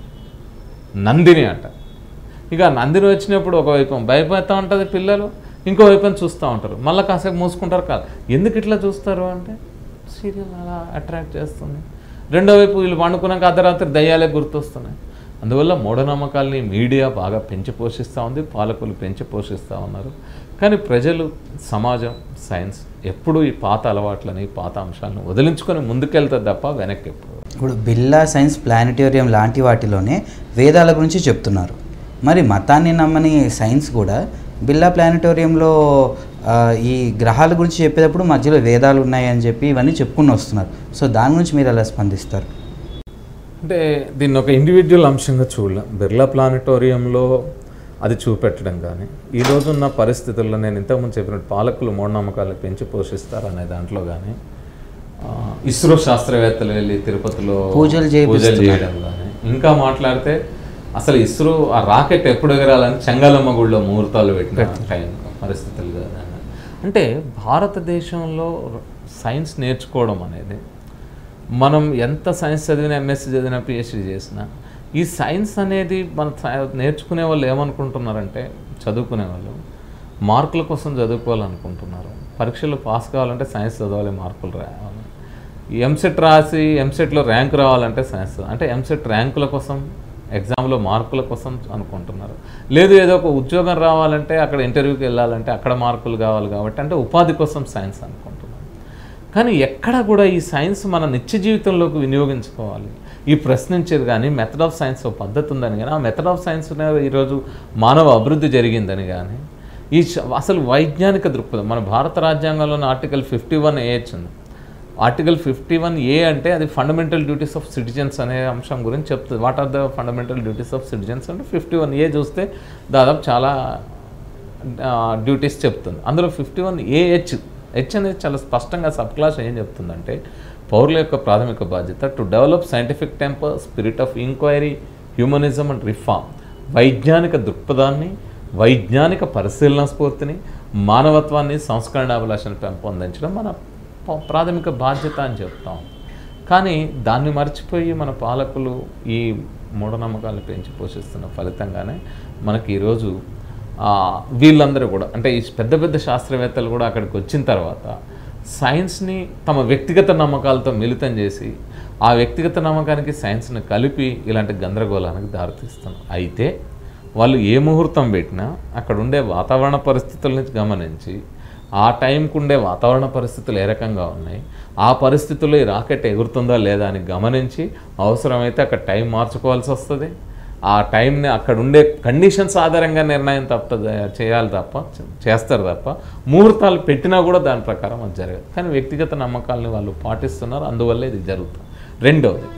నందిని అంట ఇక నందిని వచ్చినప్పుడు ఒకవైపు భయపడతా ఉంటుంది పిల్లలు ఇంకోవైపు చూస్తూ ఉంటారు మళ్ళీ కాసేపు మూసుకుంటారు కాదు ఎందుకు ఇట్లా చూస్తారు అంటే సీరియల్ అలా అట్రాక్ట్ చేస్తుంది రెండో వైపు వీళ్ళు పండుకున్నాక అర్ధరాత్రి దయ్యాలే గుర్తొస్తున్నాయి అందువల్ల మూఢనమ్మకాల్ని మీడియా బాగా పెంచి పోషిస్తూ ఉంది పాలకులు పెంచి పోషిస్తూ ఉన్నారు కానీ ప్రజలు సమాజం సైన్స్ ఎప్పుడూ ఈ పాత అలవాట్లని పాత అంశాలను వదిలించుకొని ముందుకెళ్తుంది తప్ప వెనక్కి ఎప్పుడు ఇప్పుడు బిర్లా సైన్స్ ప్లానిటోరియం లాంటి వాటిలోనే వేదాల గురించి చెప్తున్నారు మరి మతాన్ని నమ్మని సైన్స్ కూడా బిర్లా ప్లానిటోరియంలో ఆ, ఈ గ్రహాల గురించి చెప్పేటప్పుడు మధ్యలో వేదాలు ఉన్నాయని చెప్పి ఇవన్నీ చెప్పుకుని వస్తున్నారు సో దాని గురించి మీరు ఎలా స్పందిస్తారు అంటే దీన్ని ఒక ఇండివిజువల్ అంశంగా చూడలేం బిర్లా ప్లానటోరియంలో అది చూపెట్టడం కానీ ఈ రోజున్న పరిస్థితుల్లో నేను ఇంతకుముందు చెప్పినట్టు పాలకులు మూఢనమ్మకాలు పెంచి పోషిస్తారు అనే దాంట్లో కానీ ఆ, ఇస్రో శాస్త్రవేత్తలు వెళ్ళి తిరుపతిలో పూజలు చేపిస్తున్నారు. చేయడం కానీ ఇంకా మాట్లాడితే అసలు ఇస్రో ఆ రాకెట్ ఎప్పుడు ఎగరాలని చెంగలమ్మ గుడిలో ముహూర్తాలు పెట్టిన టైం పరిస్థితులు కానీ అంటే భారతదేశంలో సైన్స్ నేర్చుకోవడం అనేది మనం ఎంత సైన్స్ చదివినా ఎంఎస్సీ చదివినా పిహెచ్డి చేసినా ఈ సైన్స్ అనేది మన సై- నేర్చుకునే వాళ్ళు ఏమనుకుంటున్నారంటే చదువుకునే వాళ్ళు మార్కుల కోసం చదువుకోవాలనుకుంటున్నారు పరీక్షలు పాస్ కావాలంటే సైన్స్ చదవాలి మార్కులు రావాలి ఎంసెట్ రాసి ఎంసెట్లో ర్యాంక్ రావాలంటే సైన్స్ అంటే ఎంసెట్ ర్యాంకుల కోసం ఎగ్జామ్లో మార్కుల కోసం అనుకుంటున్నారు లేదు ఏదో ఒక ఉద్యోగం రావాలంటే అక్కడ ఇంటర్వ్యూకి వెళ్ళాలంటే అక్కడ మార్కులు కావాలి కాబట్టి అంటే ఉపాధి కోసం సైన్స్ అనుకుంటున్నారు కానీ ఎక్కడ కూడా ఈ సైన్స్ మన నిత్య జీవితంలోకి వినియోగించుకోవాలి ఈ ప్రశ్నించేది కానీ మెథడ్ ఆఫ్ సైన్స్ ఒక పద్ధతి ఉందని కానీ ఆ మెథడ్ ఆఫ్ సైన్స్ ఈరోజు మానవ అభివృద్ధి జరిగిందని కానీ ఈ శ- అసలు వైజ్ఞానిక దృక్పథం మన భారత రాజ్యాంగంలోని ఆర్టికల్ ఫిఫ్టీ వన్ ఏ వచ్చింది ఆర్టికల్ ఫిఫ్టీ వన్ ఏ అంటే అది ఫండమెంటల్ డ్యూటీస్ ఆఫ్ సిటిజన్స్ అనే అంశం గురించి చెప్తుంది what are the fundamental duties of citizens అంటే ఫిఫ్టీ వన్ ఏ చూస్తే దాదాపు చాలా డ్యూటీస్ చెప్తుంది అందులో ఫిఫ్టీ వన్ ఏహెచ్ హెచ్ అనేది చాలా స్పష్టంగా సబ్ క్లాస్ ఏం చెప్తుందంటే పౌరుల యొక్క ప్రాథమిక బాధ్యత to develop scientific temper spirit of inquiry humanism and reform వైజ్ఞానిక దృక్పథాన్ని వైజ్ఞానిక పరిశీలన స్ఫూర్తిని మానవత్వాన్ని సంస్కరణ అభిలాషను పెంపొందించడం మన ప- ప్రాథమిక బాధ్యత అని చెప్తాం కానీ దాన్ని మర్చిపోయి మన పాలకులు ఈ మూఢనమ్మకాలను పెంచి పోషిస్తున్న ఫలితంగానే మనకి ఈరోజు ఆ, వీళ్ళందరూ కూడా అంటే ఈ పెద్ద పెద్ద శాస్త్రవేత్తలు కూడా అక్కడికి వచ్చిన తర్వాత సైన్స్ని తమ వ్యక్తిగత నమ్మకాలతో మిళితం చేసి ఆ వ్యక్తిగత నమ్మకానికి సైన్స్ని కలిపి ఇలాంటి గందరగోళానికి దారితీస్తున్నారు అయితే వాళ్ళు ఏ ముహూర్తం పెట్టినా అక్కడ ఉండే వాతావరణ పరిస్థితులని గమనించి ఆ టైంకు ఉండే వాతావరణ పరిస్థితులు ఏ రకంగా ఉన్నాయి ఆ పరిస్థితుల్లో ఈ రాకెట్ ఎగురుతుందా లేదా అని గమనించి అవసరమైతే అక్కడ టైం మార్చుకోవాల్సి వస్తుంది ఆ టైంని అక్కడ ఉండే కండిషన్స్ ఆధారంగా నిర్ణయం తప్ప చేయాలి తప్ప చేస్తారు తప్ప ముహూర్తాలు పెట్టినా కూడా దాని ప్రకారం అది జరగదు కానీ వ్యక్తిగత నమ్మకాలని వాళ్ళు పాటిస్తున్నారు అందువల్ల ఇది జరుగుతుంది రెండవది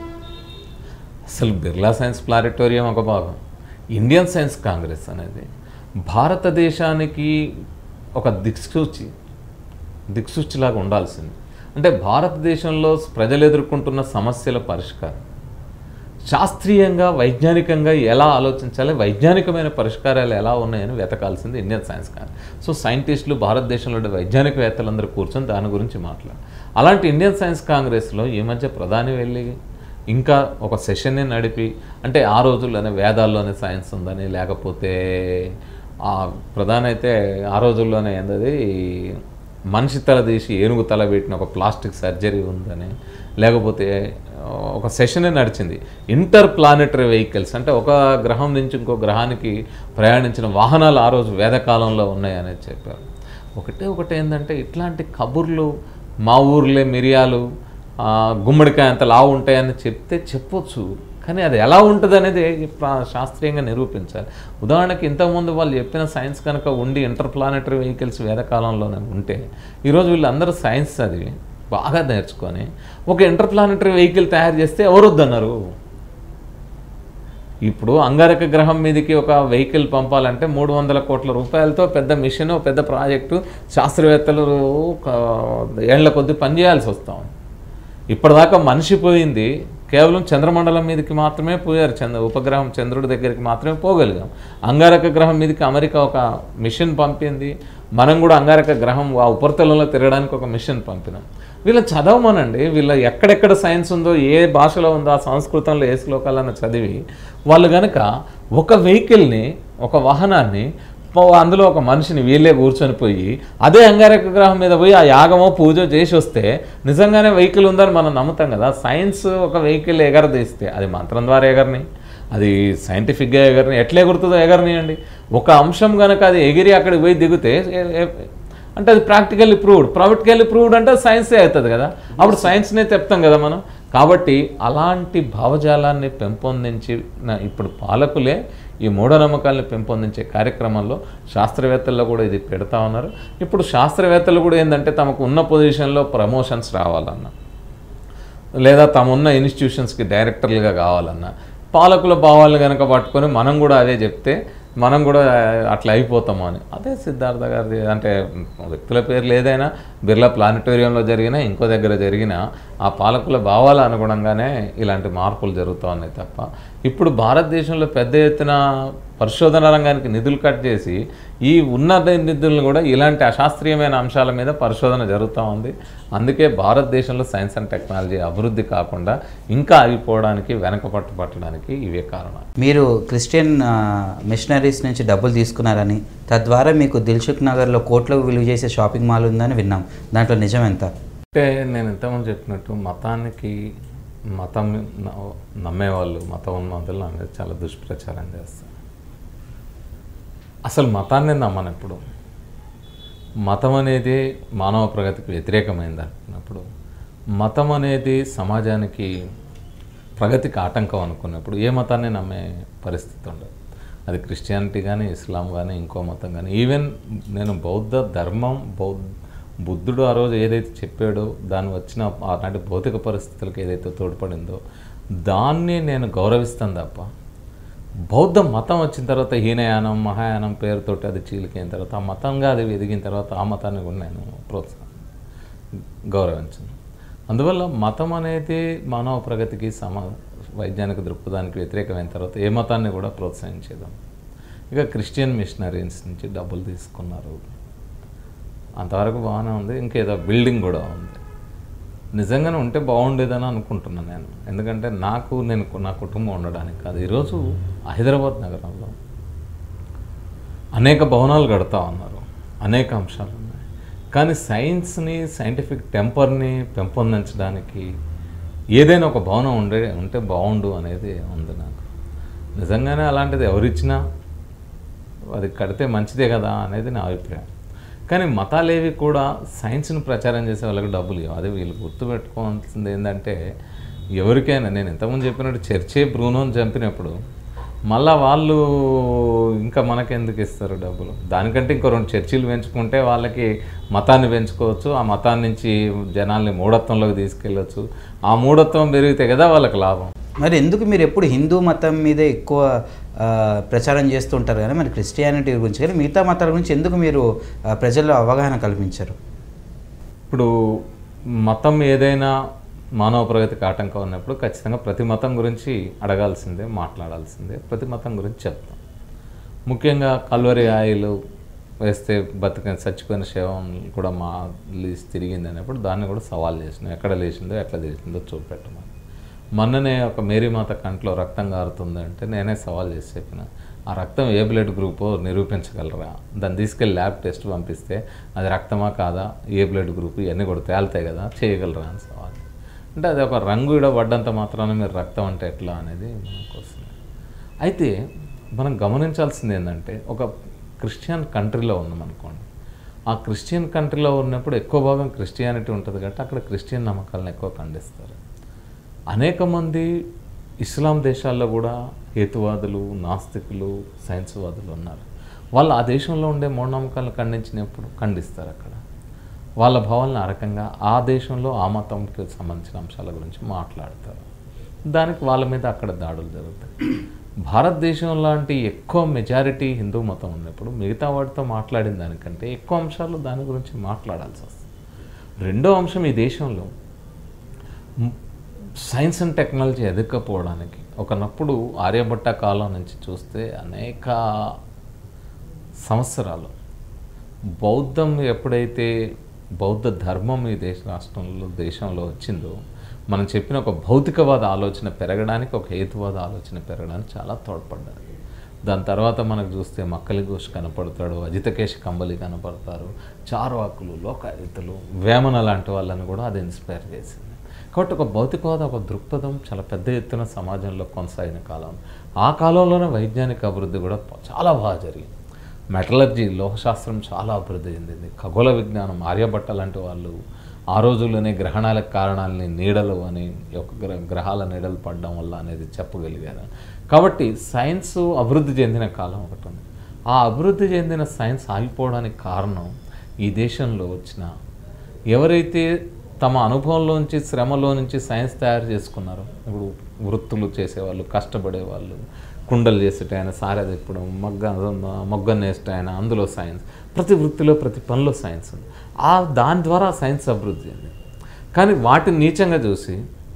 అసలు బిర్లా సైన్స్ ప్లానెటోరియం ఒక భాగం ఇండియన్ సైన్స్ కాంగ్రెస్ అనేది భారతదేశానికి ఒక దిక్సూచి దిక్సూచిలాగా ఉండాల్సింది అంటే భారతదేశంలో ప్రజలు ఎదుర్కొంటున్న సమస్యల పరిష్కారం శాస్త్రీయంగా వైజ్ఞానికంగా ఎలా ఆలోచించాలి వైజ్ఞానికమైన పరిష్కారాలు ఎలా ఉన్నాయని వెతకాల్సింది ఇండియన్ సైన్స్ కాంగ్రెస్ సో సైంటిస్టులు భారతదేశంలో ఉండే వైజ్ఞానికవేత్తలందరూ కూర్చొని దాని గురించి మాట్లాడారు అలాంటి ఇండియన్ సైన్స్ కాంగ్రెస్లో ఈ మధ్య ప్రధాని వెళ్ళి ఇంకా ఒక సెషన్ని నడిపి అంటే ఆ రోజుల్లోనే వేదాల్లోనే సైన్స్ ఉందని లేకపోతే ఆ ప్రధాని అయితే ఆ రోజుల్లోనే ఏంటది మనిషి తల తీసి ఏనుగు తల పెట్టిన ఒక ప్లాస్టిక్ సర్జరీ ఉందని లేకపోతే ఆ, ఒక సెషనే నడిచింది ఇంటర్ ప్లానెటరీ వెహికల్స్ అంటే ఒక గ్రహం నుంచి ఇంకో గ్రహానికి ప్రయాణించిన వాహనాలు ఆ రోజు వేదకాలంలో ఉన్నాయనేది చెప్పారు ఒకటే ఒకటి ఏంటంటే ఇట్లాంటి కబుర్లు మా ఊర్లే మిరియాలు ఆ, గుమ్మడికాయ అంత లావు ఉంటాయని చెప్తే చెప్పొచ్చు కానీ అది ఎలా ఉంటుంది అనేది ప్రా- శాస్త్రీయంగా నిరూపించాలి ఉదాహరణకి ఇంతకుముందు వాళ్ళు చెప్పిన సైన్స్ కనుక ఉండి ఇంటర్ ప్లానెటరీ వెహికల్స్ వేదకాలంలోనే ఉంటే ఈరోజు వీళ్ళందరూ సైన్స్ చదివి బాగా నేర్చుకొని ఒక ఇంటర్ ప్లానెటరీ వెహికల్ తయారు చేస్తే ఎవరు వద్దన్నారు ఇప్పుడు అంగారక గ్రహం మీదకి ఒక వెహికల్ పంపాలంటే మూడు వందల కోట్ల రూపాయలతో పెద్ద మిషన్ పెద్ద ప్రాజెక్టు శాస్త్రవేత్తలు ఒక ఏళ్ల కొద్ది పనిచేయాల్సి వస్తా ఉంది ఇప్పటిదాకా మనిషి పోయింది కేవలం చంద్రమండలం మీదకి మాత్రమే పోయారు చంద్ర ఉపగ్రహం చంద్రుడి దగ్గరికి మాత్రమే పోగలిగాం అంగారక గ్రహం మీదకి అమెరికా ఒక మిషన్ పంపింది మనం కూడా అంగారక గ్రహం ఆ ఉపరితలంలో తిరగడానికి ఒక మిషన్ పంపినాం వీళ్ళ చదవమనండి వీళ్ళ ఎక్కడెక్కడ సైన్స్ ఉందో ఏ భాషలో ఉందో ఆ సంస్కృతంలో ఏ శ్లోకాలను చదివి వాళ్ళు కనుక ఒక వెహికల్ని ఒక వాహనాన్ని పో- అందులో ఒక మనిషిని వీళ్ళే కూర్చొని పోయి అదే అంగారక గ్రహం మీద పోయి ఆ యాగమో పూజ చేసి వస్తే నిజంగానే వెహికల్ ఉందని మనం నమ్ముతాం కదా సైన్స్ ఒక వెహికల్ ఎగరదీస్తే అది మంత్రం ద్వారా ఎగరని అది సైంటిఫిక్గా ఎగరని ఎట్లా ఎగురుతుందో ఎగరనియండి ఒక అంశం కనుక అది ఎగిరి అక్కడికి పోయి దిగితే ఏ- ఏ- అంటే అది ప్రాక్టికల్లీ ప్రూవ్డ్ ప్రాక్టికల్లీ ప్రూవ్డ్ అంటే సైన్సే అవుతుంది కదా అప్పుడు సైన్స్నే చెప్తాం కదా మనం కాబట్టి అలాంటి భావజాలాన్ని పెంపొందించి నా- ఇప్పుడు పాలకులే ఈ మూఢనమ్మకాలను పెంపొందించే కార్యక్రమంలో శాస్త్రవేత్తల్లో కూడా ఇది పెడతా ఉన్నారు ఇప్పుడు శాస్త్రవేత్తలు కూడా ఏంటంటే తమకు ఉన్న పొజిషన్లో ప్రమోషన్స్ రావాలన్న లేదా తమున్న ఇన్స్టిట్యూషన్స్కి డైరెక్టర్లుగా కావాలన్నా పాలకుల భావాలను కనుక పట్టుకొని మనం కూడా అదే చెప్తే మనం కూడా అట్లా అయిపోతాము అని అదే సిద్ధార్థ గారిది అంటే వ్యక్తుల పేర్లు ఏదైనా బిర్లా ప్లానిటోరియంలో జరిగినా ఇంకో దగ్గర జరిగినా ఆ పాలకుల భావాల అనుగుణంగానే ఇలాంటి మార్పులు జరుగుతూ ఉన్నాయి తప్ప ఇప్పుడు భారతదేశంలో పెద్ద ఎత్తున పరిశోధన రంగానికి నిధులు కట్ చేసి ఈ ఉన్న నిధులను కూడా ఇలాంటి అశాస్త్రీయమైన అంశాల మీద పరిశోధన జరుగుతూ ఉంది అందుకే భారతదేశంలో సైన్స్ అండ్ టెక్నాలజీ అభివృద్ధి కాకుండా ఇంకా ఆగిపోవడానికి వెనకపట్టు పట్టడానికి ఇవే కారణాలు మీరు క్రిస్టియన్ ఆ, మిషనరీస్ నుంచి డబ్బులు తీసుకున్నారని తద్వారా మీకు దిల్సుఖ్ నగర్లో కోట్లకు విలువ చేసే షాపింగ్ మాల్ ఉందని విన్నాం దాంట్లో నిజం ఎంత అంటే నేను ఇంతకుముందు చెప్పినట్టు మతానికి మతం న- నమ్మేవాళ్ళు మతం ఉన్నవాళ్ళు నా మీద చాలా దుష్ప్రచారం చేస్తారు అసలు మతాన్ని నమ్మను ఎప్పుడు మతం అనేది మానవ ప్రగతికి వ్యతిరేకమైంది అనుకున్నప్పుడు మతం అనేది సమాజానికి ప్రగతికి ఆటంకం అనుకున్నప్పుడు ఏ మతాన్ని నమ్మే పరిస్థితి ఉండదు అది క్రిస్టియానిటీ కానీ ఇస్లాం కానీ ఇంకో మతం కానీ ఈవెన్ నేను బౌద్ధ ధర్మం బౌద్ధ బుద్ధుడు ఆ రోజు ఏదైతే చెప్పాడో దాని వచ్చిన ఆనాటి భౌతిక పరిస్థితులకు ఏదైతే తోడ్పడిందో దాన్ని నేను గౌరవిస్తాను తప్ప బౌద్ధ మతం వచ్చిన తర్వాత హీనయానం మహాయానం పేరుతోటి అది చీలికైన తర్వాత ఆ మతంగా అది ఎదిగిన తర్వాత ఆ మతాన్ని కూడా నేను ప్రోత్సాహం గౌరవించను అందువల్ల మతం అనేది మానవ ప్రగతికి సమ వైజ్ఞానిక దృక్పథానికి వ్యతిరేకమైన తర్వాత ఏ మతాన్ని కూడా ప్రోత్సహించేదాం ఇక క్రిస్టియన్ మిషనరీస్ నుంచి డబ్బులు తీసుకున్నారు అంతవరకు బాగానే ఉంది ఇంకేదో బిల్డింగ్ కూడా ఉంది నిజంగానే ఉంటే బాగుండేదని అనుకుంటున్నాను నేను ఎందుకంటే నాకు నేను నా కుటుంబం ఉండడానికి కాదు ఈరోజు హైదరాబాద్ నగరంలో అనేక భవనాలు కడతా ఉన్నారు అనేక అంశాలు ఉన్నాయి కానీ సైన్స్ని సైంటిఫిక్ టెంపర్ని పెంపొందించడానికి ఏదైనా ఒక భవనం ఉండే ఉంటే బాగుండు అనేది ఉంది నాకు నిజంగానే అలాంటిది ఎవరిచ్చినా అది కడితే మంచిదే కదా అనేది నా అభిప్రాయం కానీ మతాలేవి కూడా సైన్స్ని ప్రచారం చేసే వాళ్ళకి డబ్బులు ఇవ్వ అది వీళ్ళు గుర్తుపెట్టుకోవాల్సింది ఏంటంటే ఎవరికైనా నేను ఇంతకుముందు చెప్పినట్టు చర్చే బ్రూనోని చంపినప్పుడు మళ్ళా వాళ్ళు ఇంకా మనకెందుకు ఇస్తారు డబ్బులు దానికంటే ఇంకో రెండు చర్చిలు పెంచుకుంటే వాళ్ళకి మతాన్ని పెంచుకోవచ్చు ఆ మతాన్ని నుంచి జనాల్ని మూఢత్వంలోకి తీసుకెళ్ళొచ్చు ఆ మూఢత్వం పెరిగితే కదా వాళ్ళకి లాభం మరి ఎందుకు మీరు ఎప్పుడు హిందూ మతం మీదే ఎక్కువ ఆ, ప్రచారం చేస్తుంటారు కానీ మరి క్రిస్టియానిటీ గురించి కానీ మిగతా మతాల గురించి ఎందుకు మీరు ఆ, ప్రజల్లో అవగాహన కల్పించరు ఇప్పుడు మతం ఏదైనా మానవ ప్రగతికి ఆటంకం ఉన్నప్పుడు ఖచ్చితంగా ప్రతి మతం గురించి అడగాల్సిందే మాట్లాడాల్సిందే ప్రతి మతం గురించి చెప్తాం ముఖ్యంగా కల్వరి ఆయిల్ వేస్తే బతిక చచ్చిపోయిన శవం కూడా మా లీజ్ తిరిగింది అన్నప్పుడు దాన్ని కూడా సవాల్ చేసినాం ఎక్కడ లేచిందో ఎట్లా లేచిందో చూపెట్టమని మొన్ననే ఒక మేరీమాత కంట్లో రక్తం కారుతుంది అంటే నేనే సవాల్ చేసి చెప్పిన ఆ రక్తం ఏ బ్లడ్ గ్రూపో నిరూపించగలరా దాన్ని తీసుకెళ్ళి ల్యాబ్ టెస్ట్ పంపిస్తే అది రక్తమా కాదా ఏ బ్లడ్ గ్రూప్ ఇవన్నీ కూడా తేలుతాయి కదా చేయగలరా అని సవాల్ అంటే అది ఒక రంగు ఇడబడ్డంత మాత్రాన మీరు రక్తం అంటే ఎట్లా అనేది మనకు వస్తుంది అయితే మనం గమనించాల్సింది ఏంటంటే ఒక క్రిస్టియన్ కంట్రీలో ఉన్నాం అనుకోండి ఆ క్రిస్టియన్ కంట్రీలో ఉన్నప్పుడు ఎక్కువ భాగం క్రిస్టియానిటీ ఉంటుంది కాబట్టి అక్కడ క్రిస్టియన్ నమ్మకాలను ఎక్కువ ఖండిస్తారు అనేక మంది ఇస్లాం దేశాల్లో కూడా హేతువాదులు నాస్తికులు సైన్స్వాదులు ఉన్నారు వాళ్ళు ఆ దేశంలో ఉండే మూఢనమ్మకాలను ఖండించినప్పుడు ఖండిస్తారు అక్కడ వాళ్ళ భావాలను ఆ రకంగా ఆ దేశంలో ఆ మతంకి సంబంధించిన అంశాల గురించి మాట్లాడతారు దానికి వాళ్ళ మీద అక్కడ దాడులు జరుగుతాయి భారతదేశం లాంటి ఎక్కువ మెజారిటీ హిందూ మతం ఉన్నప్పుడు మిగతా వాటితో మాట్లాడిన దానికంటే ఎక్కువ అంశాలు దాని గురించి మాట్లాడాల్సి వస్తుంది రెండో అంశం ఈ దేశంలో మ్, సైన్స్ అండ్ టెక్నాలజీ ఎదగకపోవడానికి ఒకనప్పుడు ఆర్యభట్ట కాలం నుంచి చూస్తే అనేక సంవత్సరాలు బౌద్ధం ఎప్పుడైతే బౌద్ధ ధర్మం ఈ దేశ రాష్ట్రంలో దేశంలో వచ్చిందో మనం చెప్పిన ఒక భౌతికవాద ఆలోచన పెరగడానికి ఒక హేతువాద ఆలోచన పెరగడానికి చాలా తోడ్పడ్డది దాని తర్వాత మనకు చూస్తే మక్కలి ఘోష్ కనపడతాడు అజితకేశ కంబలి కనపడతారు చార్వాకులు లోకాయుతులు వేమన లాంటి వాళ్ళని కూడా అది ఇన్స్పైర్ చేసింది కాబట్టి ఒక భౌతికవాద ఒక దృక్పథం చాలా పెద్ద ఎత్తున సమాజంలో కొనసాగిన కాలం ఆ కాలంలోనే వైజ్ఞానిక అభివృద్ధి కూడా చాలా బాగా జరిగింది మెటలర్జీ లోహశాస్త్రం చాలా అభివృద్ధి చెందింది ఖగోళ విజ్ఞానం ఆర్యభట్ట లాంటి వాళ్ళు ఆ రోజుల్లోనే గ్రహణాలకు కారణాలని నీడలు అని ఒక గ్ర గ్రహాల నీడలు పడడం వల్ల అనేది చెప్పగలిగారు కాబట్టి సైన్స్ అభివృద్ధి చెందిన కాలం ఒకటి ఉంది ఆ అభివృద్ధి చెందిన సైన్స్ ఆగిపోవడానికి కారణం ఈ దేశంలో వచ్చిన ఎవరైతే తమ అనుభవంలోంచి శ్రమలో నుంచి సైన్స్ తయారు చేసుకున్నారో ఇప్పుడు వృత్తులు చేసేవాళ్ళు కష్టపడేవాళ్ళు కుండలు చేసేట ఆయన సారా తిప్పడం మగ్గ మొగ్గ నేస్ట్ ఆయన అందులో సైన్స్ ప్రతి వృత్తిలో ప్రతి పనిలో సైన్స్ ఉంది ఆ దాని ద్వారా సైన్స్ అభివృద్ధి చెందింది కానీ వాటిని నీచంగా చూసి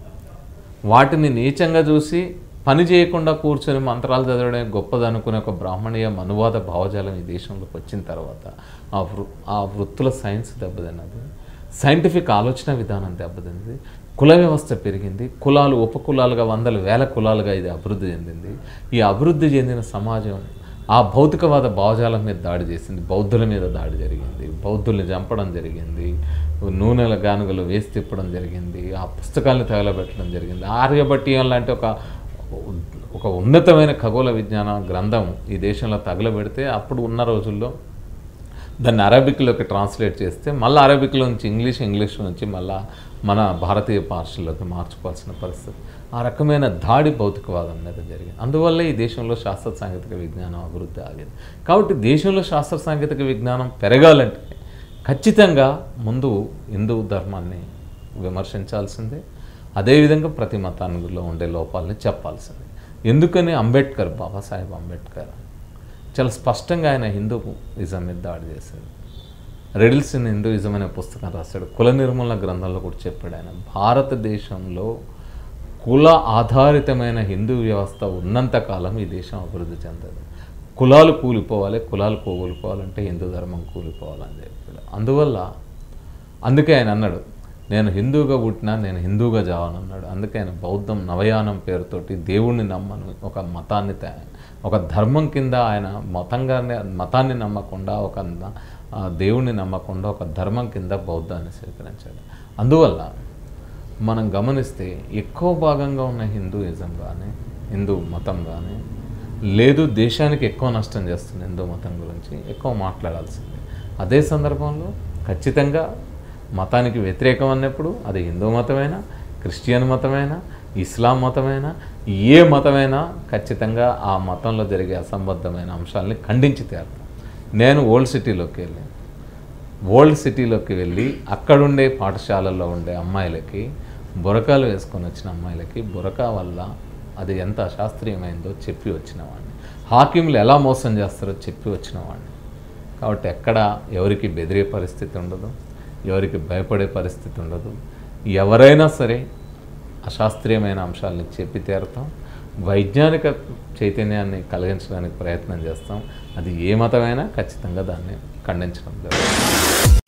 వాటిని నీచంగా చూసి పని చేయకుండా కూర్చొని మంత్రాలు చదవడం గొప్పదనుకునే ఒక బ్రాహ్మణీయ మనువాద భావజాలం ఈ దేశంలోకి వచ్చిన తర్వాత ఆ వృ ఆ వృత్తుల సైన్స్ దెబ్బతిన్నది సైంటిఫిక్ ఆలోచన విధానం దెబ్బతింది కుల వ్యవస్థ పెరిగింది కులాలు ఉపకులాలుగా వందల వేల కులాలుగా ఇది అభివృద్ధి చెందింది ఈ అభివృద్ధి చెందిన సమాజం ఆ భౌతికవాద భావజాలం మీద దాడి చేసింది బౌద్ధుల మీద దాడి జరిగింది బౌద్ధుల్ని చంపడం జరిగింది నూనెల గానుగలు వేసి తిప్పడం జరిగింది ఆ పుస్తకాలను తగలబెట్టడం జరిగింది ఆర్యభట్టీయం లాంటి ఒక ఒక ఉన్నతమైన ఖగోళ విజ్ఞాన గ్రంథం ఈ దేశంలో తగలబెడితే అప్పుడు ఉన్న రోజుల్లో దాన్ని అరబిక్లోకి ట్రాన్స్లేట్ చేస్తే మళ్ళీ అరబిక్లో నుంచి ఇంగ్లీష్ ఇంగ్లీష్ నుంచి మళ్ళీ మన భారతీయ భాషలోకి మార్చుకోవాల్సిన పరిస్థితి ఆ రకమైన దాడి భౌతికవాదం మీద జరిగింది అందువల్ల ఈ దేశంలో శాస్త్ర సాంకేతిక విజ్ఞానం అభివృద్ధి ఆగింది కాబట్టి దేశంలో శాస్త్ర సాంకేతిక విజ్ఞానం పెరగాలంటే ఖచ్చితంగా ముందు హిందూ ధర్మాన్ని విమర్శించాల్సిందే అదేవిధంగా ప్రతి మతానిలో ఉండే లోపాలని చెప్పాల్సిందే ఎందుకని అంబేద్కర్ బాబాసాహెబ్ అంబేద్కర్ చాలా స్పష్టంగా ఆయన హిందూయిజం మీద దాడి చేశాడు రెడిల్స్ ఇన్ హిందూయిజం అనే పుస్తకం రాశాడు కుల నిర్మూలన గ్రంథంలో కూడా చెప్పాడు ఆయన భారతదేశంలో కుల ఆధారితమైన హిందూ వ్యవస్థ ఉన్నంతకాలం ఈ దేశం అభివృద్ధి చెందదు కులాలు కూలిపోవాలి కులాలు కోలుకోవాలంటే హిందూ ధర్మం కూలిపోవాలని చెప్పాడు అందువల్ల అందుకే ఆయన అన్నాడు నేను హిందూగా పుట్టినా నేను హిందూగా జావను అన్నాడు అందుకే ఆయన బౌద్ధం నవయానం పేరుతోటి దేవుణ్ణి నమ్మను ఒక మతాన్ని తయా- ఒక ధర్మం కింద ఆయన మతంగానే మతాన్ని నమ్మకుండా ఒక న- ఆ దేవుణ్ణి నమ్మకుండా ఒక ధర్మం కింద బౌద్ధాన్ని స్వీకరించాడు అందువల్ల మనం గమనిస్తే ఎక్కువ భాగంగా ఉన్న హిందూయిజం కానీ హిందూ మతం కానీ లేదు దేశానికి ఎక్కువ నష్టం చేస్తుంది హిందూ మతం గురించి ఎక్కువ మాట్లాడాల్సిందే అదే సందర్భంలో ఖచ్చితంగా మతానికి వ్యతిరేకం అన్నప్పుడు అది హిందూ మతమైనా క్రిస్టియన్ మతమైనా ఇస్లాం మతమైనా ఏ మతమైనా ఖచ్చితంగా ఆ మతంలో జరిగే అసంబద్ధమైన అంశాలని ఖండించి తీరుతాం నేను ఓల్డ్ సిటీలోకి వెళ్ళాను ఓల్డ్ సిటీలోకి వెళ్ళి అక్కడుండే పాఠశాలల్లో ఉండే అమ్మాయిలకి బురకాలు వేసుకొని వచ్చిన అమ్మాయిలకి బురకా వల్ల అది ఎంత అశాస్త్రీయమైందో చెప్పి వచ్చిన వాడిని హాకింలు ఎలా మోసం చేస్తారో చెప్పి వచ్చిన వాడిని కాబట్టి ఎక్కడ ఎవరికి బెదిరే పరిస్థితి ఉండదు ఎవరికి భయపడే పరిస్థితి ఉండదు ఎవరైనా సరే అశాస్త్రీయమైన అంశాలని చెప్పి తీరుతాం వైజ్ఞానిక చైతన్యాన్ని కలిగించడానికి ప్రయత్నం చేస్తాం అది ఏ మతమైనా ఖచ్చితంగా దాన్ని ఖండించడం జరుగుతుంది